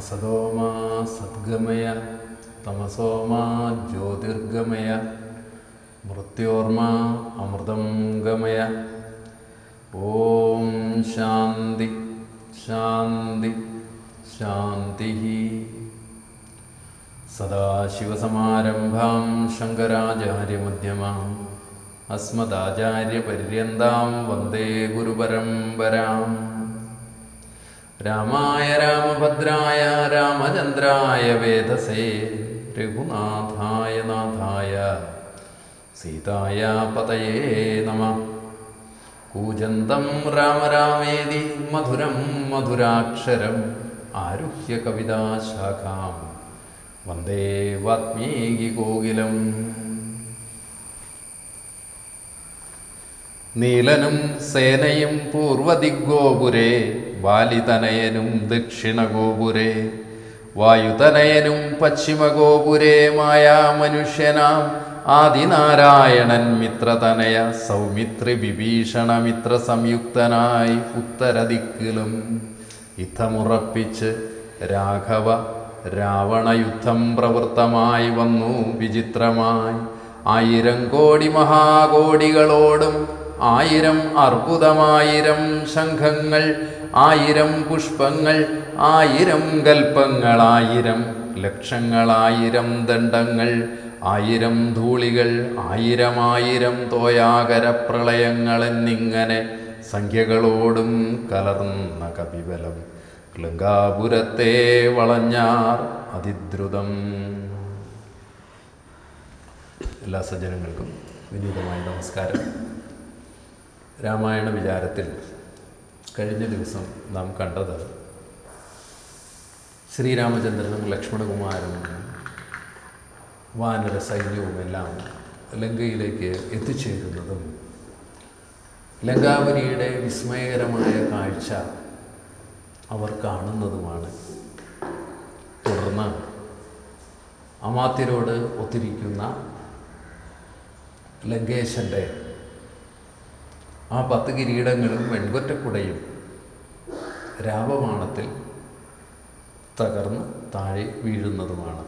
അസതോമാ സദ്ഗമയ തമസോമാ ജ്യോതിർഗമയ മൃത്യോർമാ അമൃതം ഗമയ ഓം ശാന്തി ശാന്തി ശാന്തി സദാശിവസമാരംഭാം ശങ്കരാചാര്യമധ്യമാം അസ്മദാചാര്യപര്യന്താം വന്ദേ ഗുരുപരമ്പരാം രാമായ രാമഭദ്രായ രാമചന്ദ്രായ വേദസേ രഘുനാഥായ നാഥായ സീതായ പതയേ നമ കൂജന്തം രാമ രാമേതി മധുരം മധുരാക്ഷരം ആരുഹ്യ കവിതാശാഖാം വന്ദേ വാത്മീകി കോകിലം നീലനും സേനയും പൂർവദിഗ്ഗോപുരേ വാലിതനയനും ദക്ഷിണഗോപുരേ വായുതനയനും പശ്ചിമഗോപുരേ മായാമനുഷ്യനാം ആദിനാരായണൻ മിത്രതനയ സൗമിത്രി വിഭീഷണ മിത്ര സംയുക്തനായി ഉത്തരദിക്കിലും യുദ്ധമുറപ്പിച്ച് രാഘവ രാവണയുദ്ധം പ്രവൃത്തമായി വന്നു വിചിത്രമായി ആയിരം കോടി മഹാകോടികളോടും ആയിരം അർബുദമായിരം ശംഖങ്ങൾ ആയിരം പുഷ്പങ്ങൾ ആയിരം കൽപ്പങ്ങളായിരം ലക്ഷങ്ങളായിരം ദണ്ഡങ്ങൾ ആയിരം ധൂളികൾ ആയിരമായിരം തോയാകര പ്രളയങ്ങളെന്നിങ്ങനെ സംഖ്യകളോടും കലർന്ന കപിബലം ക്ലങ്കാപുരത്തെ വളഞ്ഞാർ അതിദ്രുതം എല്ലാ സജ്ജനങ്ങൾക്കും വിനീതമായ നമസ്കാരം രാമായണ വിചാരത്തിൽ കഴിഞ്ഞ ദിവസം നാം കണ്ടത് ശ്രീരാമചന്ദ്രനും ലക്ഷ്മണകുമാരനും വാനര സൈന്യവുമെല്ലാം ലങ്കയിലേക്ക് എത്തിച്ചേരുന്നതും ലങ്കാപുരിയുടെ വിസ്മയകരമായ കാഴ്ച അവർ കാണുന്നതുമാണ് തുടർന്ന് അമാത്യരോട് ഒത്തിരിക്കുന്ന ലങ്കേശൻ്റെ ആ പത്ത് കിരീടങ്ങളും വെൺകൊറ്റക്കുടയും രാവമാണത്തിൽ തകർന്ന് താഴെ വീഴുന്നതുമാണ്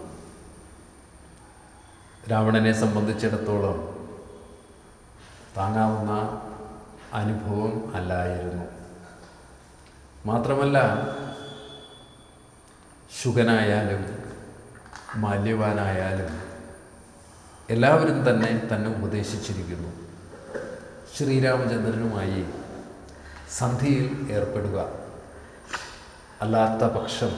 രാവണനെ സംബന്ധിച്ചിടത്തോളം താങ്ങാവുന്ന അനുഭവം അല്ലായിരുന്നു മാത്രമല്ല ശുഗനായാലും മാല്യവാനായാലും എല്ലാവരും തന്നെ തന്നെ ഉപദേശിച്ചിരിക്കുന്നു ശ്രീരാമചന്ദ്രനുമായി സന്ധിയിൽ ഏർപ്പെടുക അല്ലാത്ത പക്ഷം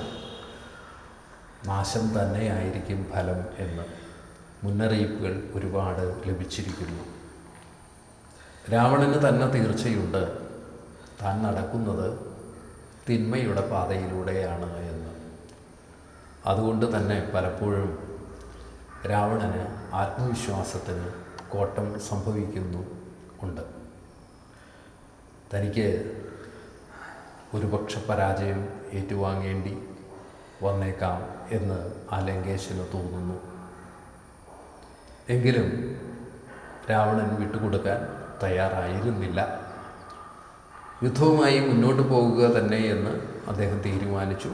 നാശം തന്നെയായിരിക്കും ഫലം എന്ന് മുന്നറിയിപ്പുകൾ ഒരുപാട് ലഭിച്ചിരിക്കുന്നു രാവണന് തന്നെ തീർച്ചയുണ്ട് താൻ നടക്കുന്നത് തിന്മയുടെ പാതയിലൂടെയാണ് എന്ന് അതുകൊണ്ട് തന്നെ പലപ്പോഴും രാവണന് ആത്മവിശ്വാസത്തിന് കോട്ടം സംഭവിക്കുന്നു ഉണ്ട് തനിക്ക് ഒരുപക്ഷ പരാജയം ഏറ്റുവാങ്ങേണ്ടി വന്നേക്കാം എന്ന് ആ ലങ്കേശന് തോന്നുന്നു എങ്കിലും രാവണൻ വിട്ടുകൊടുക്കാൻ തയ്യാറായിരുന്നില്ല യുദ്ധവുമായി മുന്നോട്ട് പോകുക തന്നെ എന്ന് അദ്ദേഹം തീരുമാനിച്ചു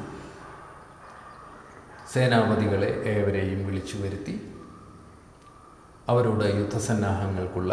സേനാപതികളെ ഏവരെയും വിളിച്ചു വരുത്തി അവരോട് യുദ്ധസന്നാഹങ്ങൾക്കുള്ള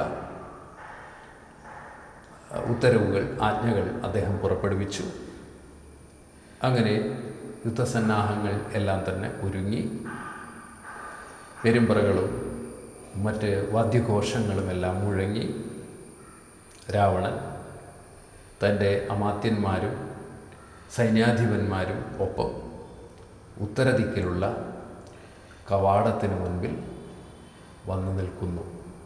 ഉത്തരവുകൾ ആജ്ഞകൾ അദ്ദേഹം പുറപ്പെടുവിച്ചു അങ്ങനെ യുദ്ധസന്നാഹങ്ങൾ എല്ലാം തന്നെ ഒരുങ്ങി പെരുമ്പറകളും മറ്റ് വാദ്യഘോഷങ്ങളുമെല്ലാം മുഴങ്ങി രാവണൻ തൻ്റെ അമാത്യന്മാരും സൈന്യാധിപന്മാരും ഒപ്പം ഉത്തരദിക്കിലുള്ള കവാടത്തിന് മുൻപിൽ വന്നു നിൽക്കുന്നു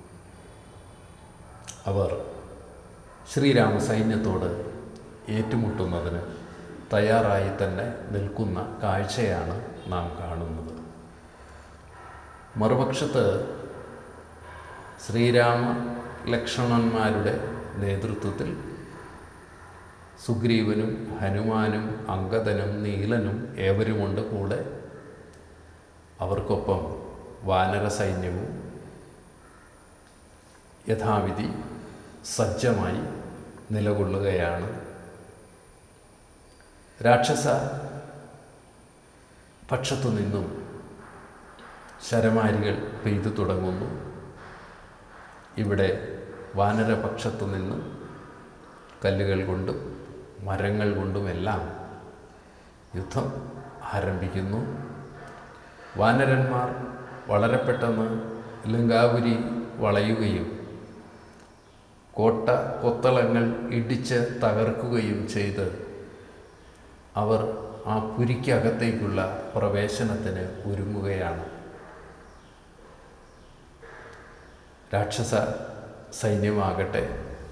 അവർ ശ്രീരാമ സൈന്യത്തോട് ഏറ്റുമുട്ടുന്നതിന് തയ്യാറായി തന്നെ നിൽക്കുന്ന കാഴ്ചയാണ് നാം കാണുന്നത് മറുപക്ഷത്ത് ശ്രീരാമ ലക്ഷ്മണന്മാരുടെ നേതൃത്വത്തിൽ സുഗ്രീവനും ഹനുമാനും അങ്കദനും നീലനും ഏവരുമുണ്ട് കൂടെ അവർക്കൊപ്പം വാനര സൈന്യവും യഥാവിധി സജ്ജമായി നിലകൊള്ളുകയാണ് രാക്ഷസ പക്ഷത്തു നിന്നും ശരമാരികൾ പെയ്തു തുടങ്ങുന്നു ഇവിടെ വാനരപക്ഷത്തു നിന്ന് കല്ലുകൾ കൊണ്ടും മരങ്ങൾ കൊണ്ടുമെല്ലാം യുദ്ധം ആരംഭിക്കുന്നു വാനരന്മാർ വളരെ പെട്ടെന്ന് ലങ്കാപുരി വളയുകയും കോട്ട കൊത്തളങ്ങൾ ഇടിച്ച് തകർക്കുകയും ചെയ്ത് അവർ ആ പുരിക്കകത്തേക്കുള്ള പ്രവേശനത്തിന് ഒരുങ്ങുകയാണ് രാക്ഷസ സൈന്യമാകട്ടെ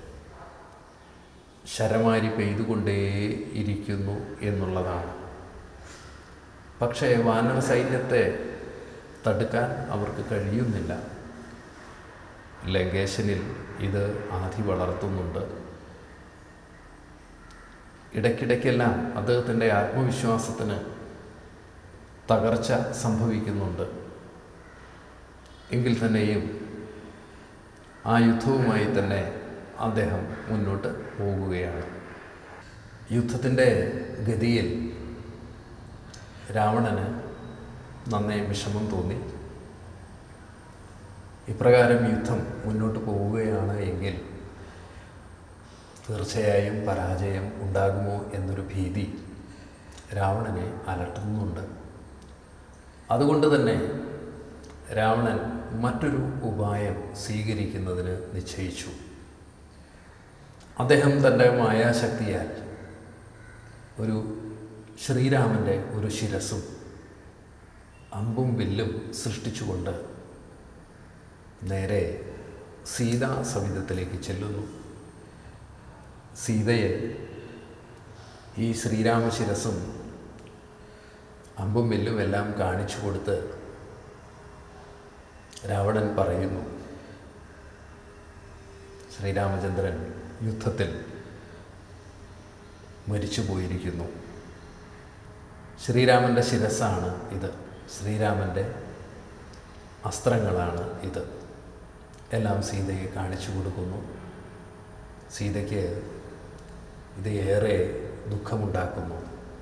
ശരമാരി പെയ്തുകൊണ്ടേ ഇരിക്കുന്നു എന്നുള്ളതാണ് പക്ഷേ വാനര സൈന്യത്തെ തടുക്കാൻ അവർക്ക് കഴിയുന്നില്ല ലങ്കേശനിൽ ഇത് ആധി വളർത്തുന്നുണ്ട് ഇടയ്ക്കിടയ്ക്കെല്ലാം അദ്ദേഹത്തിൻ്റെ ആത്മവിശ്വാസത്തിന് തകർച്ച സംഭവിക്കുന്നുണ്ട് എങ്കിൽ തന്നെയും ആ യുദ്ധവുമായി തന്നെ അദ്ദേഹം മുന്നോട്ട് പോകുകയാണ് യുദ്ധത്തിൻ്റെ ഗതിയിൽ രാവണന് നന്നേ വിഷമം തോന്നി ഇപ്രകാരം യുദ്ധം മുന്നോട്ട് പോവുകയാണ് എങ്കിൽ തീർച്ചയായും പരാജയം ഉണ്ടാകുമോ എന്നൊരു ഭീതി രാവണനെ അലട്ടുന്നുണ്ട് അതുകൊണ്ട് തന്നെ രാവണൻ മറ്റൊരു ഉപായം സ്വീകരിക്കുന്നതിന് നിശ്ചയിച്ചു അദ്ദേഹം തൻ്റെ മായാശക്തിയാൽ ഒരു ശ്രീരാമൻ്റെ ഒരു ശിരസും അമ്പും വില്ലും സൃഷ്ടിച്ചുകൊണ്ട് നേരെ സീതാ സവിധത്തിലേക്ക് ചെല്ലുന്നു സീതയെ ഈ ശ്രീരാമശിരസും അമ്പും വില്ലും എല്ലാം കാണിച്ചു കൊടുത്ത് രാവണൻ പറയുന്നു ശ്രീരാമചന്ദ്രൻ യുദ്ധത്തിൽ മരിച്ചു പോയിരിക്കുന്നു ശ്രീരാമൻ്റെ ശിരസ്സാണ് ഇത് ശ്രീരാമൻ്റെ അസ്ത്രങ്ങളാണ് ഇത് എല്ലാം സീതയെ കാണിച്ചു കൊടുക്കുന്നു സീതയ്ക്ക് ഇത് ഏറെ ദുഃഖമുണ്ടാക്കുന്നു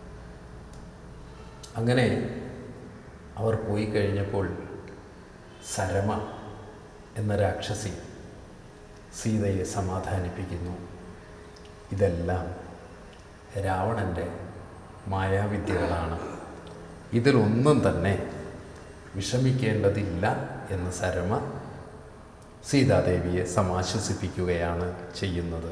അങ്ങനെ അവർ പോയി കഴിഞ്ഞപ്പോൾ സരമ എന്ന രാക്ഷസി സീതയെ സമാധാനിപ്പിക്കുന്നു ഇതെല്ലാം രാവണൻ്റെ മായാവിദ്യകളാണ് ഇതിലൊന്നും തന്നെ വിഷമിക്കേണ്ടതില്ല എന്ന് സരമ സീതാദേവിയെ സമാശ്വസിപ്പിക്കുകയാണ് ചെയ്യുന്നത്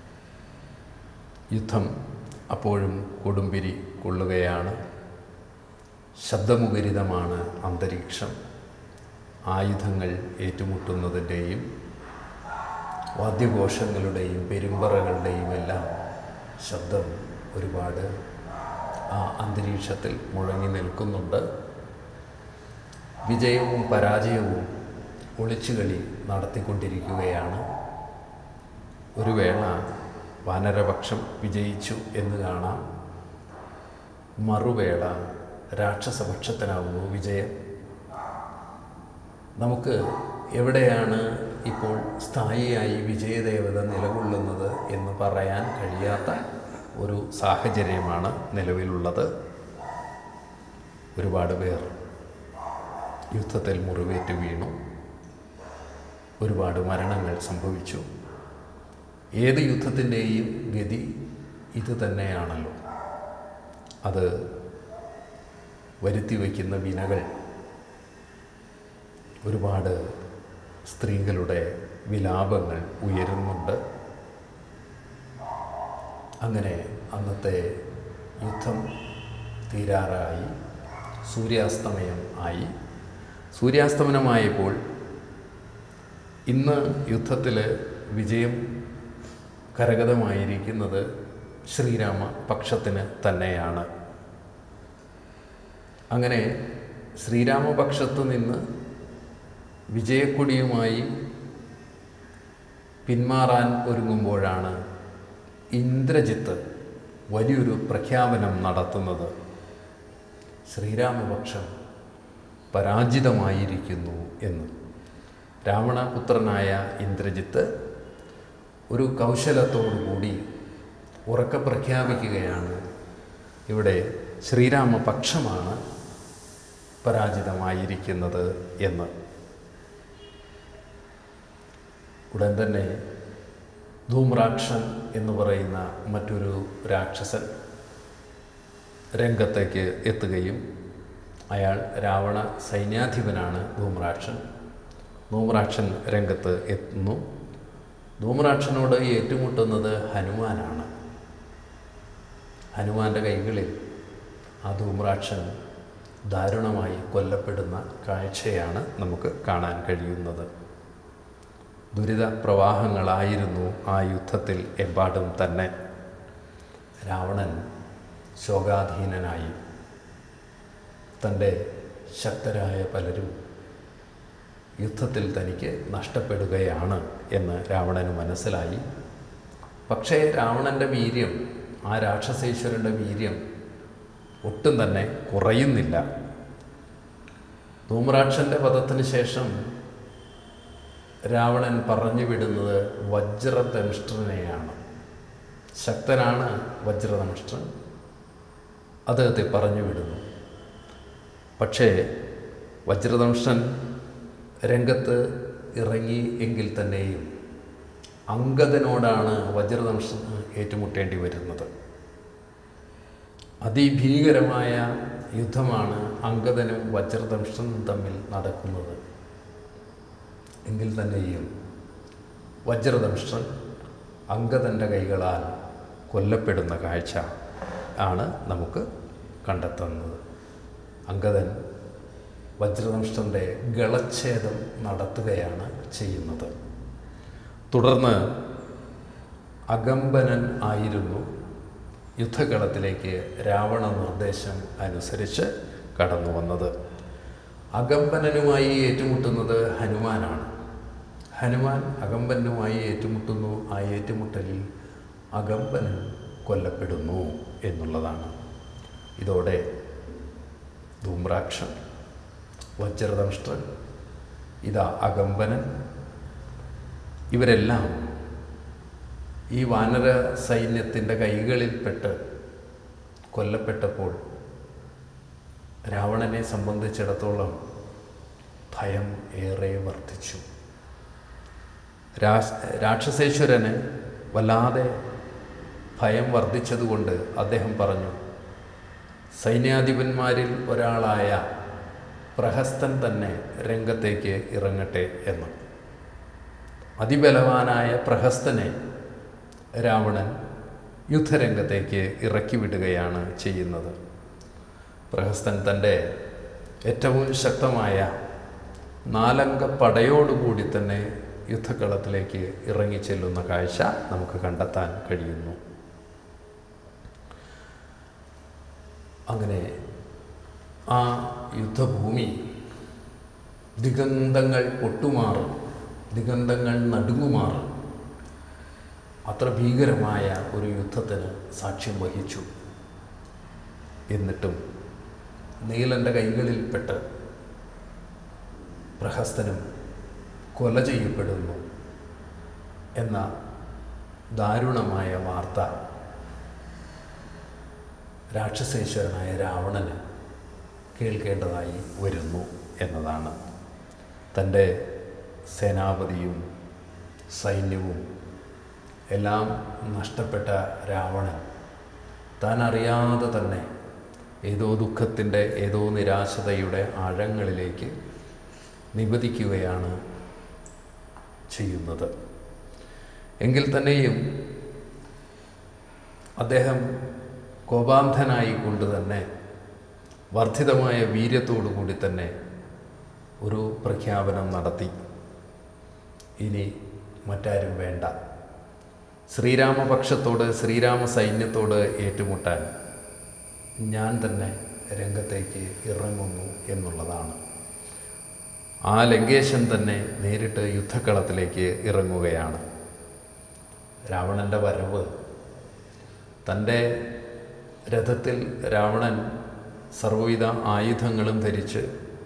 യുദ്ധം അപ്പോഴും കൊടുമ്പിരി കൊള്ളുകയാണ് ശബ്ദമുഖരിതമാണ് അന്തരീക്ഷം ആയുധങ്ങൾ ഏറ്റുമുട്ടുന്നതിൻ്റെയും വാദ്യഘോഷങ്ങളുടെയും പെരുമ്പറകളുടെയും എല്ലാം ശബ്ദം ഒരുപാട് ആ അന്തരീക്ഷത്തിൽ മുഴങ്ങി നിൽക്കുന്നുണ്ട് വിജയവും പരാജയവും ഒളിച്ചുകളി നടത്തിക്കൊണ്ടിരിക്കുകയാണ് ഒരു വേള വാനരപക്ഷം വിജയിച്ചു എന്ന് കാണാം മറുവേള രാക്ഷസപക്ഷത്തിനാവുന്നു വിജയം നമുക്ക് എവിടെയാണ് ഇപ്പോൾ സ്ഥായിയായി വിജയദേവത നിലകൊള്ളുന്നത് എന്ന് പറയാൻ കഴിയാത്ത ഒരു സാഹചര്യമാണ് നിലവിലുള്ളത് ഒരുപാട് പേർ യുദ്ധത്തിൽ മുറിവേറ്റ് വീണു ഒരുപാട് മരണങ്ങൾ സംഭവിച്ചു ഏത് യുദ്ധത്തിൻ്റെയും ഗതി ഇത് തന്നെയാണല്ലോ അത് വരുത്തി വയ്ക്കുന്ന വിനകൾ ഒരുപാട് സ്ത്രീകളുടെ വിലാപങ്ങൾ ഉയരുന്നുണ്ട് അങ്ങനെ അന്നത്തെ യുദ്ധം തീരാറായി സൂര്യാസ്തമയം ആയി സൂര്യാസ്തമനമായപ്പോൾ ഇന്ന് യുദ്ധത്തിൽ വിജയം കരഗതമായിരിക്കുന്നത് ശ്രീരാമ പക്ഷത്തിന് തന്നെയാണ് അങ്ങനെ ശ്രീരാമപക്ഷത്തു നിന്ന് വിജയക്കൊടിയുമായി പിന്മാറാൻ ഒരുങ്ങുമ്പോഴാണ് ഇന്ദ്രജിത്ത് വലിയൊരു പ്രഖ്യാപനം നടത്തുന്നത് ശ്രീരാമപക്ഷം പരാജിതമായിരിക്കുന്നു എന്ന് രാവണപുത്രനായ ഇന്ദ്രജിത്ത് ഒരു കൗശലത്തോടുകൂടി ഉറക്കെ പ്രഖ്യാപിക്കുകയാണ് ഇവിടെ ശ്രീരാമപക്ഷമാണ് പരാജിതമായിരിക്കുന്നത് എന്ന് ഉടൻ തന്നെ ധൂമ്രാക്ഷൻ എന്ന് പറയുന്ന മറ്റൊരു രാക്ഷസൻ രംഗത്തേക്ക് എത്തുകയും അയാൾ രാവണ സൈന്യാധിപനാണ് ധൂമ്രാക്ഷൻ ധൂമ്രാക്ഷൻ രംഗത്ത് എത്തുന്നു ധൂമ്രാക്ഷനോട് ഏറ്റുമുട്ടുന്നത് ഹനുമാനാണ് ഹനുമാന്റെ കൈകളിൽ ആ ധൂമ്രാക്ഷൻ ദാരുണമായി കൊല്ലപ്പെടുന്ന കാഴ്ചയാണ് നമുക്ക് കാണാൻ കഴിയുന്നത് ദുരിത പ്രവാഹങ്ങളായിരുന്നു ആ യുദ്ധത്തിൽ എമ്പാടും തന്നെ രാവണൻ ശോകാധീനനായി തൻ്റെ ശക്തരായ പലരും യുദ്ധത്തിൽ തനിക്ക് നഷ്ടപ്പെടുകയാണ് എന്ന് രാവണന് മനസ്സിലായി പക്ഷേ രാവണൻ്റെ വീര്യം ആ രാക്ഷസേശ്വരൻ്റെ വീര്യം ഒട്ടും തന്നെ കുറയുന്നില്ല ധൂമ്രാക്ഷൻ്റെ വധത്തിന് ശേഷം രാവണൻ പറഞ്ഞു വിടുന്നത് വജ്രദംഷ്ട്രനെയാണ് ശക്തനാണ് വജ്രദംഷ്ട്രൻ അദ്ദേഹത്തെ പറഞ്ഞു വിടുന്നു പക്ഷേ വജ്രദംഷൻ രംഗത്ത് ഇറങ്ങി എങ്കിൽ തന്നെയും അങ്കദനോടാണ് വജ്രദംഷൻ ഏറ്റുമുട്ടേണ്ടി വരുന്നത് അതിഭീകരമായ യുദ്ധമാണ് അങ്കദനും വജ്രദംഷനും തമ്മിൽ നടക്കുന്നത് എങ്കിൽ തന്നെയും വജ്രദംഷൻ അങ്കദൻ്റെ കൈകളാൽ കൊല്ലപ്പെടുന്ന കാഴ്ച ആണ് നമുക്ക് കണ്ടെത്തുന്നത് അങ്കദൻ വജ്രദംഷ്ടൻ്റെ ഗളച്ഛേദം നടത്തുകയാണ് ചെയ്യുന്നത് തുടർന്ന് അകമ്പനൻ ആയിരുന്നു യുദ്ധകളത്തിലേക്ക് രാവണ നിർദ്ദേശം അനുസരിച്ച് കടന്നു വന്നത് അകമ്പനനുമായി ഏറ്റുമുട്ടുന്നത് ഹനുമാനാണ് ഹനുമാൻ അകമ്പനുമായി ഏറ്റുമുട്ടുന്നു ആ ഏറ്റുമുട്ടലിൽ അകമ്പനൻ കൊല്ലപ്പെടുന്നു എന്നുള്ളതാണ് ഇതോടെ ധൂമ്രാക്ഷൻ വജ്രദംഷ്ട്രൻ ഇതാ അകമ്പനൻ ഇവരെല്ലാം ഈ വാനര സൈന്യത്തിൻ്റെ കൈകളിൽപ്പെട്ട് കൊല്ലപ്പെട്ടപ്പോൾ രാവണനെ സംബന്ധിച്ചിടത്തോളം ഭയം ഏറെ വർദ്ധിച്ചു രാ രാക്ഷസേശ്വരന് വല്ലാതെ ഭയം വർദ്ധിച്ചതുകൊണ്ട് അദ്ദേഹം പറഞ്ഞു സൈന്യാധിപന്മാരിൽ ഒരാളായ പ്രഹസ്തൻ തന്നെ രംഗത്തേക്ക് ഇറങ്ങട്ടെ എന്ന് അതിബലവാനായ പ്രഹസ്തനെ രാവണൻ യുദ്ധരംഗത്തേക്ക് ഇറക്കി വിടുകയാണ് ചെയ്യുന്നത് പ്രഹസ്തൻ തൻ്റെ ഏറ്റവും ശക്തമായ നാലംഗ പടയോടുകൂടി തന്നെ യുദ്ധക്കളത്തിലേക്ക് ഇറങ്ങിച്ചെല്ലുന്ന കാഴ്ച നമുക്ക് കണ്ടെത്താൻ കഴിയുന്നു അങ്ങനെ ആ യുദ്ധഭൂമി ദിഗന്ധങ്ങൾ പൊട്ടുമാറും ദിഗന്ധങ്ങൾ നടുങ്ങുമാറും അത്ര ഭീകരമായ ഒരു യുദ്ധത്തിന് സാക്ഷ്യം വഹിച്ചു എന്നിട്ടും നീലൻ്റെ കൈകളിൽപ്പെട്ട് പ്രഹസ്തനും കൊല ചെയ്യപ്പെടുന്നു എന്ന ദാരുണമായ വാർത്ത രാക്ഷസേശ്വരനായ രാവണന് കേൾക്കേണ്ടതായി വരുന്നു എന്നതാണ് തൻ്റെ സേനാപതിയും സൈന്യവും എല്ലാം നഷ്ടപ്പെട്ട രാവണൻ താൻ അറിയാതെ തന്നെ ഏതോ ദുഃഖത്തിൻ്റെ ഏതോ നിരാശതയുടെ ആഴങ്ങളിലേക്ക് നിബദിക്കുകയാണ് ചെയ്യുന്നത് എങ്കിൽ തന്നെയും അദ്ദേഹം കോപാന്ധനായിക്കൊണ്ട് തന്നെ വർദ്ധിതമായ വീര്യത്തോടു കൂടി തന്നെ ഒരു പ്രഖ്യാപനം നടത്തി ഇനി മറ്റാരും വേണ്ട ശ്രീരാമപക്ഷത്തോട് ശ്രീരാമ സൈന്യത്തോട് ഏറ്റുമുട്ടാൻ ഞാൻ തന്നെ രംഗത്തേക്ക് ഇറങ്ങുന്നു എന്നുള്ളതാണ് ആ ലങ്കേശൻ തന്നെ നേരിട്ട് യുദ്ധക്കളത്തിലേക്ക് ഇറങ്ങുകയാണ് രാവണൻ്റെ വരവ് തൻ്റെ രഥത്തിൽ രാവണൻ സർവ്വവിധ ആയുധങ്ങളും ധരിച്ച്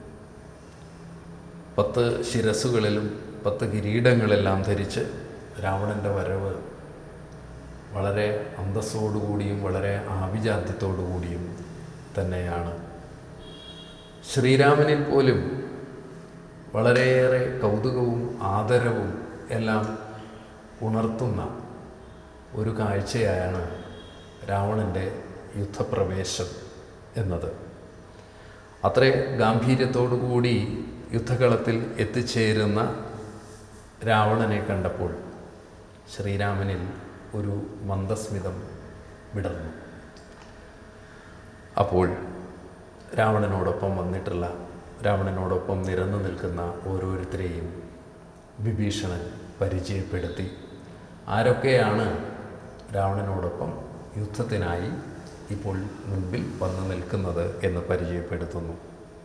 പത്ത് ശിരസുകളിലും പത്ത് കിരീടങ്ങളെല്ലാം ധരിച്ച് രാവണൻ്റെ വരവ് വളരെ അന്തസ്സോടുകൂടിയും വളരെ ആഭിജാത്യത്തോടുകൂടിയും തന്നെയാണ് ശ്രീരാമനിൽ പോലും വളരെയേറെ കൗതുകവും ആദരവും എല്ലാം ഉണർത്തുന്ന ഒരു കാഴ്ചയാണ് രാവണൻ്റെ യുദ്ധപ്രവേശം എന്നത് അത്രേ ഗാംഭീര്യത്തോടുകൂടി യുദ്ധകളത്തിൽ എത്തിച്ചേരുന്ന രാവണനെ കണ്ടപ്പോൾ ശ്രീരാമനിൽ ഒരു മന്ദസ്മിതം വിടർന്നു അപ്പോൾ രാവണനോടൊപ്പം വന്നിട്ടുള്ള രാവണനോടൊപ്പം നിരന്നു നിൽക്കുന്ന ഓരോരുത്തരെയും വിഭീഷണൻ പരിചയപ്പെടുത്തി ആരൊക്കെയാണ് രാവണനോടൊപ്പം യുദ്ധത്തിനായി ഇപ്പോൾ മുൻപിൽ വന്നു നിൽക്കുന്നത് എന്ന് പരിചയപ്പെടുത്തുന്നു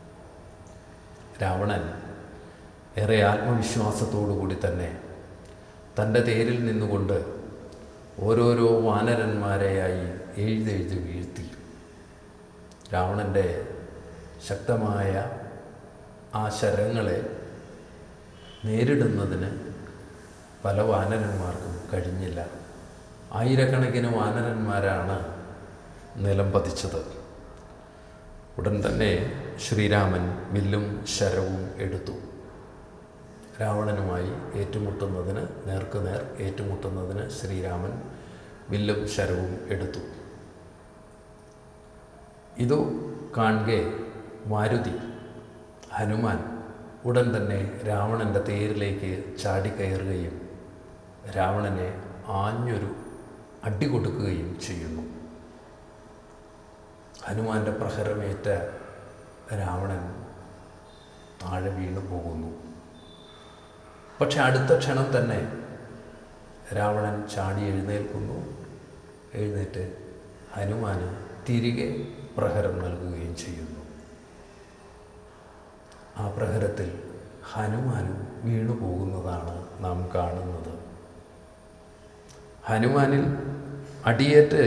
രാവണൻ ഏറെ ആത്മവിശ്വാസത്തോടു കൂടി തന്നെ തൻ്റെ തേരിൽ നിന്നുകൊണ്ട് ഓരോരോ വാനരന്മാരെയായി എഴുതെഴുതി വീഴ്ത്തി രാവണൻ്റെ ശക്തമായ ആ ശരങ്ങളെ നേരിടുന്നതിന് പല വാനരന്മാർക്കും കഴിഞ്ഞില്ല ആയിരക്കണക്കിന് വാനരന്മാരാണ് നിലം പതിച്ചത് ഉടൻ തന്നെ ശ്രീരാമൻ വില്ലും ശരവും എടുത്തു രാവണനുമായി ഏറ്റുമുട്ടുന്നതിന് നേർക്കുനേർ ഏറ്റുമുട്ടുന്നതിന് ശ്രീരാമൻ വില്ലും ശരവും എടുത്തു ഇതു കാണുകെ മാരുതി ഹനുമാൻ ഉടൻ തന്നെ രാവണൻ്റെ തേരിലേക്ക് ചാടിക്കയറുകയും രാവണനെ ആഞ്ഞൊരു അടി കൊടുക്കുകയും ചെയ്യുന്നു ഹനുമാന്റെ പ്രഹരമേറ്റ രാവണൻ താഴെ വീണു പോകുന്നു പക്ഷെ അടുത്ത ക്ഷണം തന്നെ രാവണൻ ചാടി എഴുന്നേൽക്കുന്നു എഴുന്നേറ്റ് ഹനുമാന് തിരികെ പ്രഹരം നൽകുകയും ചെയ്യുന്നു ആ പ്രഹരത്തിൽ ഹനുമാനും വീണു പോകുന്നതാണ് നാം കാണുന്നത് ഹനുമാനിൽ അടിയേറ്റ്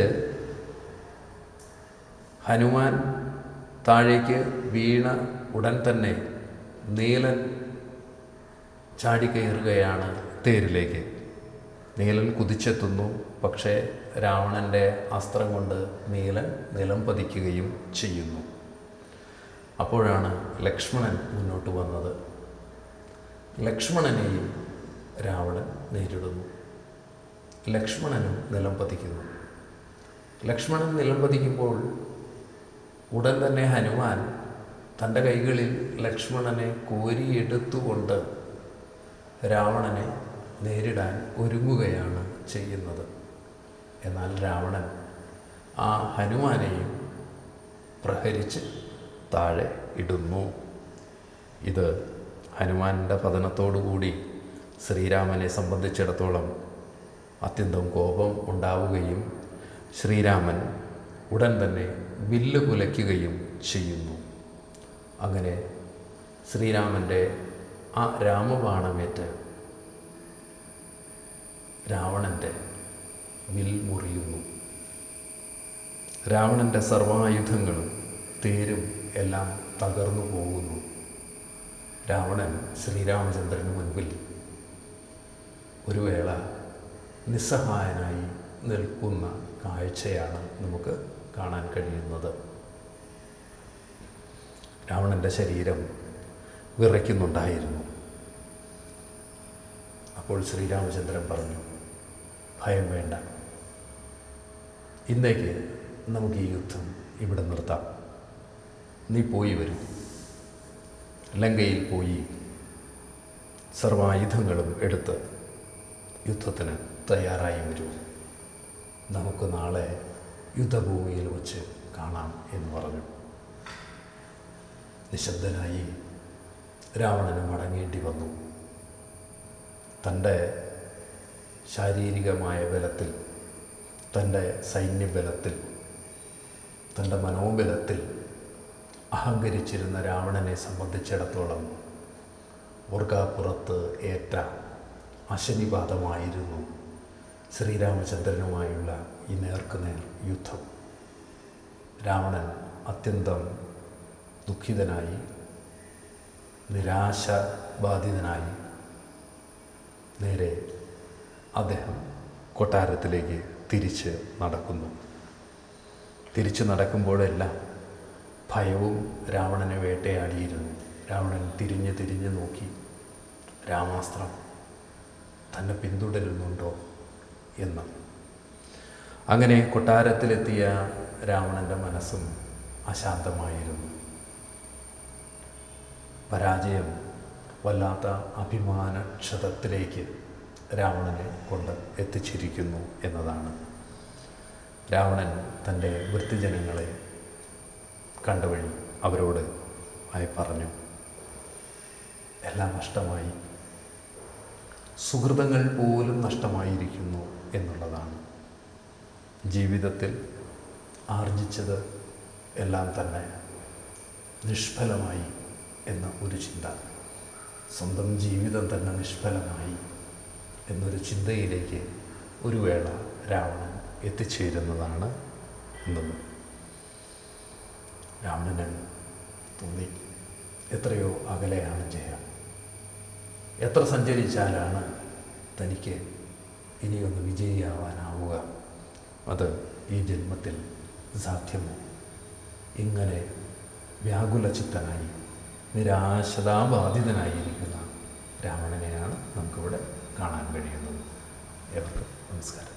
ഹനുമാൻ താഴേക്ക് വീണ ഉടൻ തന്നെ നീലൻ ചാടിക്കയറുകയാണ് തേരിലേക്ക് നീലൻ കുതിച്ചെത്തുന്നു പക്ഷേ രാവണൻ്റെ അസ്ത്രം കൊണ്ട് നീലൻ നിലം പതിക്കുകയും ചെയ്യുന്നു അപ്പോഴാണ് ലക്ഷ്മണൻ മുന്നോട്ട് വന്നത് ലക്ഷ്മണനെയും രാവണൻ നേരിടുന്നു ലക്ഷ്മണനും നിലം പതിക്കുന്നു ലക്ഷ്മണൻ നിലം പതിക്കുമ്പോൾ ഉടൻ തന്നെ ഹനുമാൻ തൻ്റെ കൈകളിൽ ലക്ഷ്മണനെ കോരിയെടുത്തുകൊണ്ട് രാവണനെ നേരിടാൻ ഒരുങ്ങുകയാണ് ചെയ്യുന്നത് എന്നാൽ രാവണൻ ആ ഹനുമാനെയും പ്രഹരിച്ച് താഴെ ഇടുന്നു ഇത് ഹനുമാൻ്റെ പതനത്തോടുകൂടി ശ്രീരാമനെ സംബന്ധിച്ചിടത്തോളം അത്യന്തം കോപം ഉണ്ടാവുകയും ശ്രീരാമൻ ഉടൻ തന്നെ വില്ല് കുലയ്ക്കുകയും ചെയ്യുന്നു അങ്ങനെ ശ്രീരാമൻ്റെ ആ രാമബാണമേറ്റ് രാവണൻ്റെ വിൽ മുറിയുന്നു രാവണൻ്റെ സർവായുധങ്ങളും തേരും എല്ലാം തകർന്നു പോകുന്നു രാവണൻ ശ്രീരാമചന്ദ്രന് മുൻപിൽ ഒരു വേള നിസ്സഹായനായി നിൽക്കുന്ന കാഴ്ചയാണ് നമുക്ക് കാണാൻ കഴിയുന്നത് രാവണൻ്റെ ശരീരം വിറയ്ക്കുന്നുണ്ടായിരുന്നു അപ്പോൾ ശ്രീരാമചന്ദ്രൻ പറഞ്ഞു ഭയം വേണ്ട ഇന്നേക്ക് നമുക്ക് ഈ യുദ്ധം ഇവിടെ നിർത്താം നീ പോയി വരും ലങ്കയിൽ പോയി സർവായുധങ്ങളും എടുത്ത് യുദ്ധത്തിന് തയ്യാറായി വരൂ നമുക്ക് നാളെ യുദ്ധഭൂമിയിൽ വച്ച് കാണാം എന്ന് പറഞ്ഞു നിശബ്ദനായി രാവണന് മടങ്ങേണ്ടി വന്നു തൻ്റെ ശാരീരികമായ ബലത്തിൽ തൻ്റെ സൈന്യബലത്തിൽ തൻ്റെ മനോബലത്തിൽ അഹങ്കരിച്ചിരുന്ന രാവണനെ സംബന്ധിച്ചിടത്തോളം ഓർക്കാപ്പുറത്ത് ഏറ്റ അശനിപാതമായിരുന്നു ശ്രീരാമചന്ദ്രനുമായുള്ള ഈ നേർക്കുനേർ യുദ്ധം രാവണൻ അത്യന്തം ദുഃഖിതനായി നിരാശബാധിതനായി നേരെ അദ്ദേഹം കൊട്ടാരത്തിലേക്ക് തിരിച്ച് നടക്കുന്നു തിരിച്ചു നടക്കുമ്പോഴെല്ലാം ഭയവും രാവണനെ വേട്ടയാടിയിരുന്നു രാവണൻ തിരിഞ്ഞ് തിരിഞ്ഞ് നോക്കി രാമാസ്ത്രം തന്നെ പിന്തുടരുന്നുണ്ടോ എന്ന് അങ്ങനെ കൊട്ടാരത്തിലെത്തിയ രാവണൻ്റെ മനസ്സും അശാന്തമായിരുന്നു പരാജയം വല്ലാത്ത അഭിമാനക്ഷതത്തിലേക്ക് രാവണനെ കൊണ്ട് എത്തിച്ചിരിക്കുന്നു എന്നതാണ് രാവണൻ തൻ്റെ വൃത്തിജനങ്ങളെ കണ്ടവഴി അവരോട് ആയി പറഞ്ഞു എല്ലാം നഷ്ടമായി സുഹൃതങ്ങൾ പോലും നഷ്ടമായിരിക്കുന്നു എന്നുള്ളതാണ് ജീവിതത്തിൽ ആർജിച്ചത് എല്ലാം തന്നെ നിഷ്ഫലമായി എന്ന ഒരു ചിന്ത സ്വന്തം ജീവിതം തന്നെ നിഷ്ഫലമായി എന്നൊരു ചിന്തയിലേക്ക് ഒരു വേള രാവണൻ എത്തിച്ചേരുന്നതാണ് എന്നത് രാവണന് തോന്നി എത്രയോ അകലെയാണ് ജയം എത്ര സഞ്ചരിച്ചാലാണ് തനിക്ക് ഇനിയൊന്ന് വിജയിയാവാനാവുക അത് ഈ ജന്മത്തിൽ സാധ്യമോ ഇങ്ങനെ വ്യാകുലചിത്തനായി നിരാശതാബാധിതനായിരിക്കുന്ന രാവണനെയാണ് നമുക്കിവിടെ കാണാൻ കഴിയുന്നത് ഏവർക്കും നമസ്കാരം